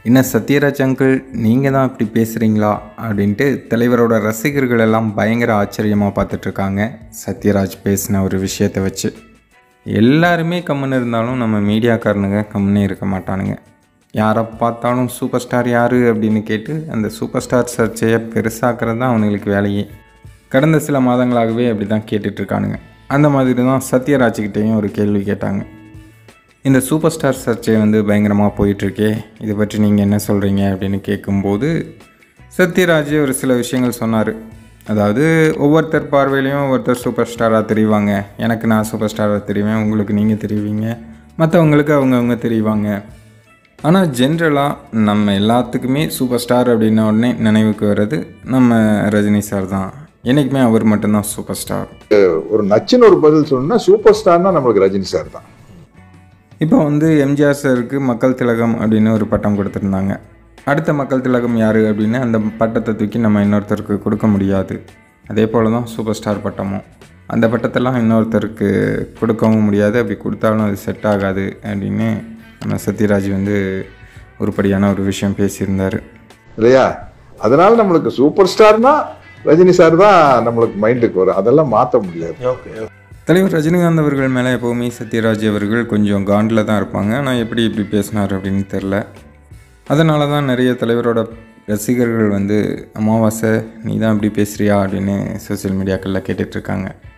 என்ன சத்யராஜ் அங்கிள் நீங்கள் தான் இப்படி பேசுகிறீங்களா அப்படின்ட்டு தலைவரோட ரசிகர்கள் எல்லாம் பயங்கர ஆச்சரியமாக பார்த்துட்ருக்காங்க சத்யராஜ் பேசின ஒரு விஷயத்தை வச்சு எல்லாருமே கம்முன்னு இருந்தாலும் நம்ம மீடியாக்காரனுங்க கம்முன்னே இருக்க மாட்டானுங்க யாரை பார்த்தாலும் சூப்பர் ஸ்டார் யார் அப்படின்னு கேட்டு அந்த சூப்பர் ஸ்டார் சர்ச்சையை பெருசாக்குறது தான் அவனுங்களுக்கு வேலையே கடந்த சில மாதங்களாகவே அப்படி தான் கேட்டுட்ருக்கானுங்க அந்த மாதிரி தான் சத்யராஜ்கிட்டேயும் ஒரு கேள்வி கேட்டாங்க இந்த சூப்பர் ஸ்டார் சர்ச்சை வந்து பயங்கரமாக போயிட்டுருக்கே இதை பற்றி நீங்கள் என்ன சொல்கிறீங்க அப்படின்னு கேட்கும்போது சத்யராஜ் ஒரு சில விஷயங்கள் சொன்னார் அதாவது ஒவ்வொருத்தர் பார்வையிலையும் ஒருத்தர் சூப்பர் ஸ்டாராக தெரிவாங்க எனக்கு நான் சூப்பர் ஸ்டாராக தெரிவேன் உங்களுக்கு நீங்கள் தெரிவிங்க மற்றவங்களுக்கு அவங்கவுங்க தெரிவாங்க ஆனால் ஜென்ரலாக நம்ம எல்லாத்துக்குமே சூப்பர் ஸ்டார் அப்படின்ன உடனே நினைவுக்கு வர்றது நம்ம ரஜினி சார் தான் என்றைக்குமே அவர் மட்டும்தான் சூப்பர் ஸ்டார் ஒரு நச்சுன்னு ஒரு பதில் சொல்லணும்னா சூப்பர் ஸ்டார்னா நம்மளுக்கு ரஜினி சார் தான் இப்போ வந்து எம்ஜிஆர் சாருக்கு மக்கள் திலகம் அப்படின்னு ஒரு பட்டம் கொடுத்துருந்தாங்க அடுத்த மக்கள் திலகம் யார் அப்படின்னு அந்த பட்டத்தை தூக்கி நம்ம இன்னொருத்தருக்கு கொடுக்க முடியாது அதே போல் தான் சூப்பர் ஸ்டார் பட்டமும் அந்த பட்டத்தெல்லாம் இன்னொருத்தருக்கு கொடுக்கவும் முடியாது அப்படி கொடுத்தாலும் அது செட் ஆகாது அப்படின்னு நம்ம சத்யராஜ் வந்து உருப்படியான ஒரு விஷயம் பேசியிருந்தார் இல்லையா அதனால நம்மளுக்கு சூப்பர் ஸ்டார்னா ரஜினி சார் தான் நம்மளுக்கு மைண்டுக்கு வரும் அதெல்லாம் மாற்ற முடியாது தலைவர் ரஜினிகாந்த் அவர்கள் மேலே எப்போவுமே சத்யராஜ் அவர்கள் கொஞ்சம் காண்டில் தான் இருப்பாங்க ஆனால் எப்படி இப்படி பேசினார் அப்படின்னு தெரில அதனால தான் நிறைய தலைவரோட ரசிகர்கள் வந்து அமாவாசை நீ தான் இப்படி பேசுறியா அப்படின்னு சோஷியல் மீடியாக்களில் கேட்டுட்ருக்காங்க